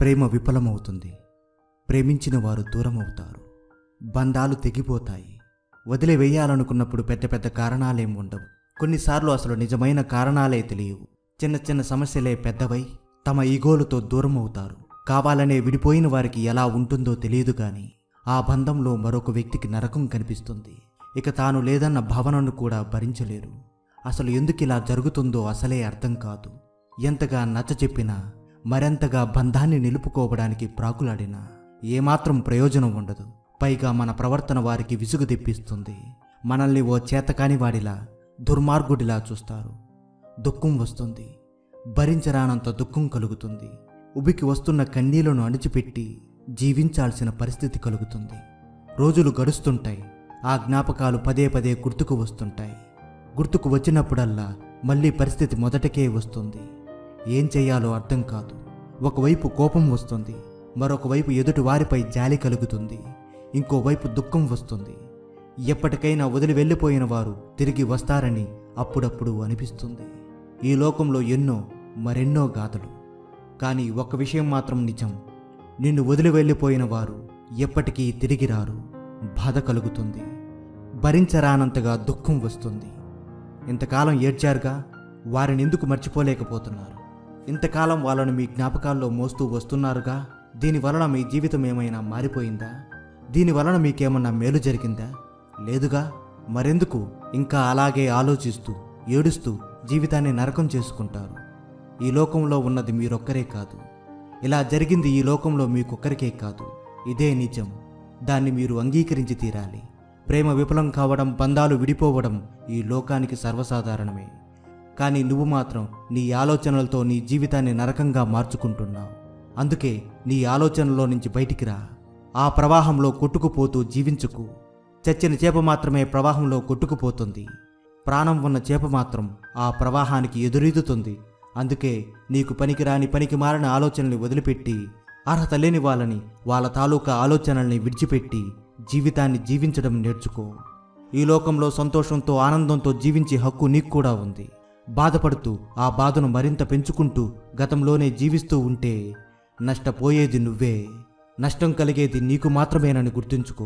ప్రేమ విఫలమవుతుంది ప్రేమించిన వారు దూరమవుతారు బంధాలు తెగిపోతాయి వదిలివేయాలనుకున్నప్పుడు పెద్ద పెద్ద కారణాలేం ఉండవు కొన్నిసార్లు అసలు నిజమైన కారణాలే తెలియవు చిన్న చిన్న సమస్యలే పెద్దవై తమ ఈగోలతో దూరం అవుతారు కావాలనే విడిపోయిన వారికి ఎలా ఉంటుందో తెలియదు గాని ఆ బంధంలో మరొక వ్యక్తికి నరకం కనిపిస్తుంది ఇక తాను లేదన్న భావనను కూడా భరించలేరు అసలు ఎందుకు ఇలా జరుగుతుందో అసలే అర్థం కాదు ఎంతగా నచ్చ చెప్పినా మరెంతగా బంధాన్ని నిలుపుకోవడానికి ప్రాకులాడినా ఏమాత్రం ప్రయోజనం ఉండదు పైగా మన ప్రవర్తన వారికి విసుగు తెప్పిస్తుంది మనల్ని ఓ చేతకాని వాడిలా దుర్మార్గుడిలా చూస్తారు దుఃఖం వస్తుంది భరించరానంత దుఃఖం కలుగుతుంది ఉబికి వస్తున్న కన్నీళ్లను అణిచిపెట్టి జీవించాల్సిన పరిస్థితి కలుగుతుంది రోజులు గడుస్తుంటాయి ఆ జ్ఞాపకాలు పదే పదే గుర్తుకు వస్తుంటాయి గుర్తుకు వచ్చినప్పుడల్లా మళ్ళీ పరిస్థితి మొదటకే వస్తుంది ఏం చేయాలో అర్థం కాదు ఒకవైపు కోపం వస్తుంది మరొక వైపు ఎదుటి వారిపై జాలి కలుగుతుంది ఇంకోవైపు దుఃఖం వస్తుంది ఎప్పటికైనా వదిలి వెళ్ళిపోయిన వారు తిరిగి వస్తారని అప్పుడప్పుడు అనిపిస్తుంది ఈ లోకంలో ఎన్నో మరెన్నో గాథలు కానీ ఒక విషయం మాత్రం నిజం నిన్ను వదిలి వెళ్ళిపోయిన వారు ఎప్పటికీ తిరిగి రారు బాధ కలుగుతుంది భరించరానంతగా దుఃఖం వస్తుంది ఇంతకాలం ఏడ్చారుగా వారిని ఎందుకు మర్చిపోలేకపోతున్నారు ఇంతకాలం వాళ్ళను మీ జ్ఞాపకాల్లో మోస్తూ వస్తున్నారుగా దీని వలన మీ జీవితం ఏమైనా మారిపోయిందా దీని వలన మీకేమన్నా మేలు జరిగిందా లేదుగా మరెందుకు ఇంకా అలాగే ఆలోచిస్తూ ఏడుస్తూ జీవితాన్ని నరకం చేసుకుంటారు ఈ లోకంలో ఉన్నది మీరొక్కరే కాదు ఇలా జరిగింది ఈ లోకంలో మీకొక్కరికే కాదు ఇదే నిజం దాన్ని మీరు అంగీకరించి తీరాలి ప్రేమ విఫలం కావడం బంధాలు విడిపోవడం ఈ లోకానికి సర్వసాధారణమే కానీ నువ్వు మాత్రం నీ ఆలోచనలతో నీ జీవితాన్ని నరకంగా మార్చుకుంటున్నావు అందుకే నీ ఆలోచనలో నుంచి బయటికి రా ఆ ప్రవాహంలో కొట్టుకుపోతూ జీవించుకు చచ్చిన చేప మాత్రమే ప్రవాహంలో కొట్టుకుపోతుంది ప్రాణం ఉన్న చేప మాత్రం ఆ ప్రవాహానికి ఎదురీదుతుంది అందుకే నీకు పనికిరాని పనికి మారిన ఆలోచనల్ని వదిలిపెట్టి అర్హత లేని వాళ్ళని వాళ్ళ తాలూకా ఆలోచనల్ని విడిచిపెట్టి జీవితాన్ని జీవించడం నేర్చుకో ఈ లోకంలో సంతోషంతో ఆనందంతో జీవించే హక్కు నీకు కూడా ఉంది బాధపడుతూ ఆ బాధను మరింత పెంచుకుంటూ గతంలోనే జీవిస్తూ ఉంటే నష్టపోయేది నువ్వే నష్టం కలిగేది నీకు మాత్రమేనని గుర్తుంచుకో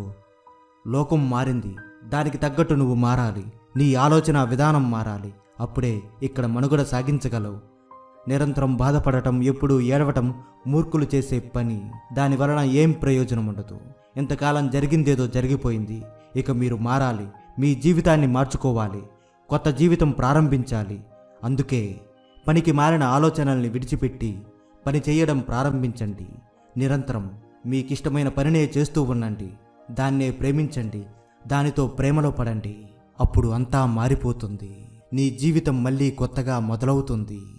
లోకం మారింది దానికి తగ్గట్టు నువ్వు మారాలి నీ ఆలోచన విధానం మారాలి అప్పుడే ఇక్కడ మనుగడ సాగించగలవు నిరంతరం బాధపడటం ఎప్పుడూ ఏడవటం మూర్ఖులు చేసే పని దాని వలన ఏం ప్రయోజనం ఉండదు ఇంతకాలం జరిగిందేదో జరిగిపోయింది ఇక మీరు మారాలి మీ జీవితాన్ని మార్చుకోవాలి కొత్త జీవితం ప్రారంభించాలి అందుకే పనికి మారిన ఆలోచనల్ని విడిచిపెట్టి పని చేయడం ప్రారంభించండి నిరంతరం మీకిష్టమైన పనినే చేస్తూ ఉండండి దాన్నే ప్రేమించండి దానితో ప్రేమలో పడండి అప్పుడు అంతా మారిపోతుంది నీ జీవితం మళ్ళీ కొత్తగా మొదలవుతుంది